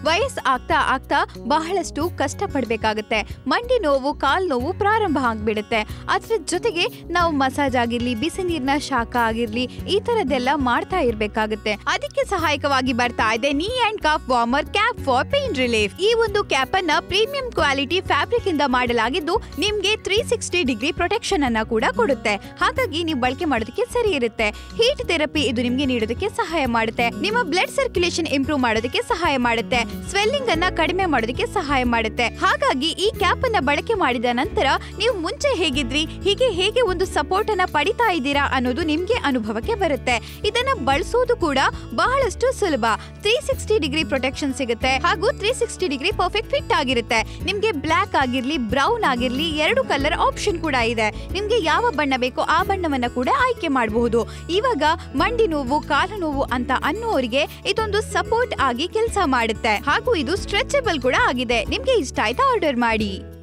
ವಯಸ್ಸು ಆಗ್ತಾ ಆಗ್ತಾ ಬಹಳಷ್ಟು ಕಷ್ಟ ಪಡ್ಬೇಕಾಗತ್ತೆ ಮಂಡಿ ನೋವು ಕಾಲ್ ನೋವು ಪ್ರಾರಂಭ ಆಗ್ಬಿಡುತ್ತೆ ಅದ್ರ ಜೊತೆಗೆ ನಾವು ಮಸಾಜ್ ಆಗಿರ್ಲಿ ಬಿಸಿ ನೀರಿನ ಶಾಖ ಆಗಿರ್ಲಿ ಈ ತರದೆಲ್ಲ ಮಾಡ್ತಾ ಇರ್ಬೇಕಾಗುತ್ತೆ ಅದಕ್ಕೆ ಸಹಾಯಕವಾಗಿ ಬರ್ತಾ ಇದೆ knee and calf warmer cap for pain relief ಈ ಒಂದು ಕ್ಯಾಪ್ ಅನ್ನ ಪ್ರೀಮಿಯಂ ಕ್ವಾಲಿಟಿ ಫ್ಯಾಬ್ರಿಕ್ ಇಂದ ಮಾಡಲಾಗಿದ್ದು ನಿಮ್ಗೆ ತ್ರೀ ಸಿಕ್ಸ್ಟಿ ಡಿಗ್ರಿ ಪ್ರೊಟೆಕ್ಷನ್ ಅನ್ನ ಕೂಡ ಕೊಡುತ್ತೆ ಹಾಗಾಗಿ ನೀವು ಬಳಕೆ ಮಾಡೋದಕ್ಕೆ ಸರಿ ಇರುತ್ತೆ ಹೀಟ್ ಥೆರಪಿ ಇದು ನಿಮ್ಗೆ ನೀಡೋದಕ್ಕೆ ಸಹಾಯ ಮಾಡುತ್ತೆ ನಿಮ್ಮ ಬ್ಲಡ್ ಸರ್ಕ್ಯುಲೇಷನ್ ಇಂಪ್ರೂವ್ ಮಾಡೋದಕ್ಕೆ ಸಹಾಯ ಮಾಡುತ್ತೆ ಸ್ವೆಲ್ಲಿಂಗ್ ಅನ್ನ ಕಡಿಮೆ ಮಾಡೋದಕ್ಕೆ ಸಹಾಯ ಮಾಡುತ್ತೆ ಹಾಗಾಗಿ ಈ ಕ್ಯಾಪ್ ಅನ್ನ ಬಳಕೆ ಮಾಡಿದ ನಂತರ ನೀವು ಮುಂಚೆ ಹೇಗಿದ್ರಿ ಹೀಗೆ ಹೇಗೆ ಒಂದು ಸಪೋರ್ಟ್ ಅನ್ನ ಪಡಿತಾ ಇದ್ದೀರಾ ಅನ್ನೋದು ನಿಮ್ಗೆ ಅನುಭವಕ್ಕೆ ಬರುತ್ತೆ ಇದನ್ನ ಬಳಸೋದು ಕೂಡ ಬಹಳಷ್ಟು ಸುಲಭ ತ್ರೀ ಸಿಕ್ಸ್ಟಿ ಡಿಗ್ರಿ ಪ್ರೊಟೆಕ್ಷನ್ ಸಿಗುತ್ತೆ ಹಾಗೂ three sixty degree perfect fit ಆಗಿರುತ್ತೆ ನಿಮ್ಗೆ ಬ್ಲಾಕ್ ಆಗಿರ್ಲಿ ಬ್ರೌನ್ ಆಗಿರ್ಲಿ ಎರಡು ಕಲರ್ ಆಪ್ಷನ್ ಕೂಡ ಇದೆ ನಿಮ್ಗೆ ಯಾವ ಬಣ್ಣ ಬೇಕೋ ಆ ಬಣ್ಣವನ್ನ ಕೂಡ ಆಯ್ಕೆ ಮಾಡಬಹುದು ಇವಾಗ ಮಂಡಿ ನೋವು ಕಾಲು ನೋವು ಅಂತ ಅನ್ನೋರಿಗೆ ಇದೊಂದು ಸಪೋರ್ಟ್ ಆಗಿ ಕೆಲಸ ಮಾಡುತ್ತೆ ಹಾಗೂ ಇದು ಸ್ಟ್ರೆಚಬಲ್ ಕೂಡ ಆಗಿದೆ ನಿಮ್ಗೆ ಇಷ್ಟ ಆಯ್ತಾ ಆರ್ಡರ್ ಮಾಡಿ